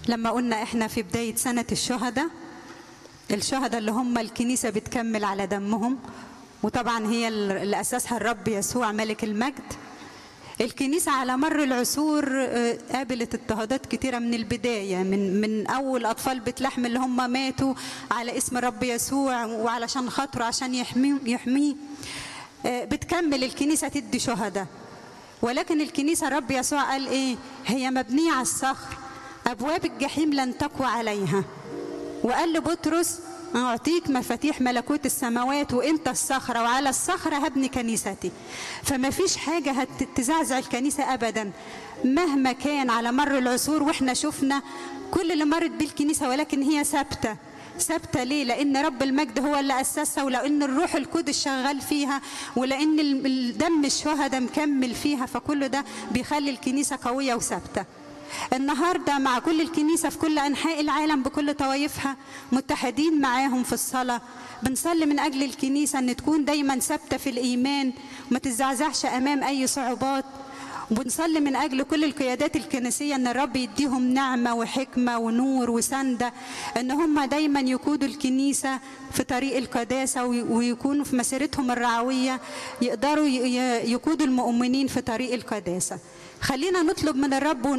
لما قلنا احنا في بداية سنة الشهداء الشهداء اللي هم الكنيسة بتكمل على دمهم وطبعا هي اللي أسسها الرب يسوع ملك المجد الكنيسة على مر العصور آه، قابلت اضطهادات كتيرة من البداية من من أول أطفال بيت لحم اللي هم ماتوا على اسم الرب يسوع وعلشان خاطره عشان يحميه يحميه آه، بتكمل الكنيسة تدي شهداء ولكن الكنيسة الرب يسوع قال إيه هي مبنية على الصخر أبواب الجحيم لن تقوى عليها وقال لبطرس أعطيك مفاتيح ملكوت السماوات وأنت الصخرة وعلى الصخرة هبني كنيستي فما فيش حاجة هتزعزع الكنيسة أبدا مهما كان على مر العصور وإحنا شفنا كل اللي مرت بيه الكنيسة ولكن هي ثابتة ثابتة ليه؟ لأن رب المجد هو اللي أسسها ولأن الروح القدس شغال فيها ولأن ال- الدم الشهداء مكمل فيها فكل ده بيخلي الكنيسة قوية وثابتة النهاردة مع كل الكنيسة في كل أنحاء العالم بكل طوائفها متحدين معاهم في الصلاة بنصلي من أجل الكنيسة أن تكون دايما ثابتة في الإيمان وما تزعزعش أمام أي صعوبات وبنصلي من أجل كل القيادات الكنسية أن الرب يديهم نعمة وحكمة ونور وسندة أن هم دايما يقودوا الكنيسة في طريق القداسة وي- ويكونوا في مسيرتهم الرعوية يقدروا ي- ي- يقودوا المؤمنين في طريق القداسة خلينا نطلب من الرب ون-